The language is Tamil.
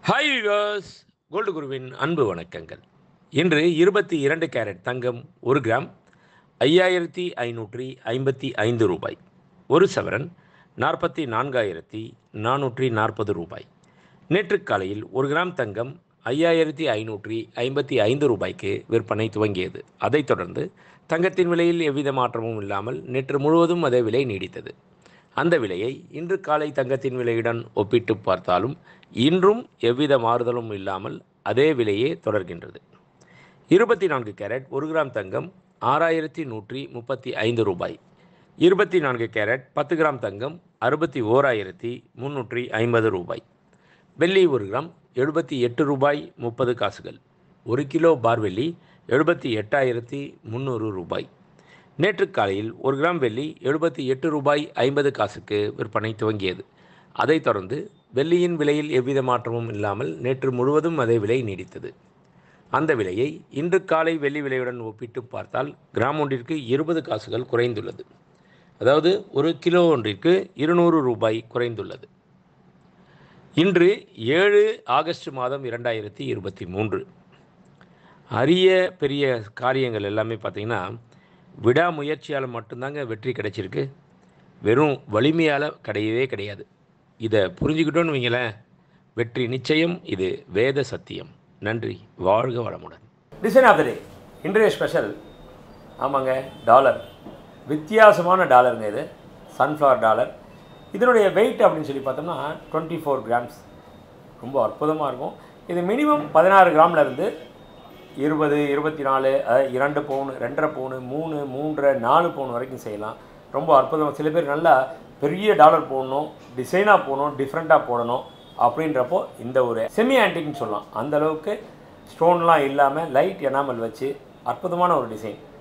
ஹாய் விவாஸ் கோல்டு குருவின் அன்பு வணக்கங்கள் இன்று இருபத்தி இரண்டு கேரட் தங்கம் ஒரு கிராம் ஐயாயிரத்தி ஐநூற்றி ஐம்பத்தி ஐந்து ரூபாய் ஒரு சவரன் நாற்பத்தி நான்காயிரத்தி நானூற்றி நாற்பது ரூபாய் நேற்று காலையில் ஒரு கிராம் தங்கம் ஐயாயிரத்தி ஐநூற்றி ஐம்பத்தி ஐந்து ரூபாய்க்கு விற்பனை துவங்கியது அதைத் தொடர்ந்து தங்கத்தின் விலையில் எவ்வித மாற்றமும் இல்லாமல் நேற்று முழுவதும் அதே விலை நீடித்தது அந்த விலையை இன்று காலை தங்கத்தின் விலையுடன் ஒப்பிட்டு பார்த்தாலும் இன்றும் எவ்வித மாறுதலும் இல்லாமல் அதே விலையே தொடர்கின்றது இருபத்தி நான்கு கேரட் ஒரு கிராம் தங்கம் ஆறாயிரத்தி நூற்றி முப்பத்தி ஐந்து ரூபாய் இருபத்தி நான்கு கேரட் பத்து கிராம் தங்கம் அறுபத்தி ஓராயிரத்தி முந்நூற்றி ஐம்பது ரூபாய் வெள்ளி ஒரு கிராம் எழுபத்தி எட்டு ரூபாய் முப்பது காசுகள் ஒரு கிலோ பார் வெள்ளி எழுபத்தி எட்டாயிரத்தி முந்நூறு ரூபாய் நேற்று காலையில் ஒரு கிராம் வெள்ளி எழுபத்தி எட்டு ரூபாய் ஐம்பது காசுக்கு விற்பனை துவங்கியது அதைத் தொடர்ந்து வெள்ளியின் விலையில் எவ்வித மாற்றமும் இல்லாமல் நேற்று முழுவதும் அதே விலை நீடித்தது அந்த விலையை இன்று காலை வெள்ளி விலையுடன் ஒப்பிட்டு பார்த்தால் கிராம் ஒன்றிற்கு இருபது காசுகள் குறைந்துள்ளது அதாவது ஒரு கிலோ ஒன்றிற்கு இருநூறு ரூபாய் குறைந்துள்ளது இன்று ஏழு ஆகஸ்ட் மாதம் இரண்டாயிரத்தி இருபத்தி மூன்று அரிய பெரிய காரியங்கள் எல்லாமே பார்த்திங்கன்னா விடாமுயற்சியால் மட்டும்தாங்க வெற்றி கிடைச்சிருக்கு வெறும் வலிமையால் கிடையவே கிடையாது இதை புரிஞ்சுக்கிட்டோன்னு வைங்களேன் வெற்றி நிச்சயம் இது வேத சத்தியம் நன்றி வாழ்க வளமுடன் டிசைன் ஆஃப் த டே இன்றைய ஸ்பெஷல் ஆமாங்க டாலர் வித்தியாசமான டாலருங்க இது சன்ஃப்ளவர் டாலர் இதனுடைய வெயிட் அப்படின்னு சொல்லி பார்த்தோம்னா டுவெண்ட்டி ஃபோர் கிராம்ஸ் ரொம்ப அற்புதமாக இருக்கும் இது மினிமம் பதினாறு கிராமில் இருந்து இருபது இருபத்தி நாலு அதாவது இரண்டு பவுன் ரெண்டரை பவுனு மூணு மூன்றரை நாலு பவுன் வரைக்கும் செய்யலாம் ரொம்ப அற்புதமாக சில பேர் நல்லா பெரிய டாலர் போடணும் டிசைனாக போடணும் டிஃப்ரெண்ட்டாக போடணும் அப்படின்றப்போ இந்த ஒரு செமி ஆன்டிக்னு சொல்லலாம் அந்த அளவுக்கு ஸ்டோன்லாம் இல்லாமல் லைட் எனாமல் வச்சு அற்புதமான ஒரு டிசைன்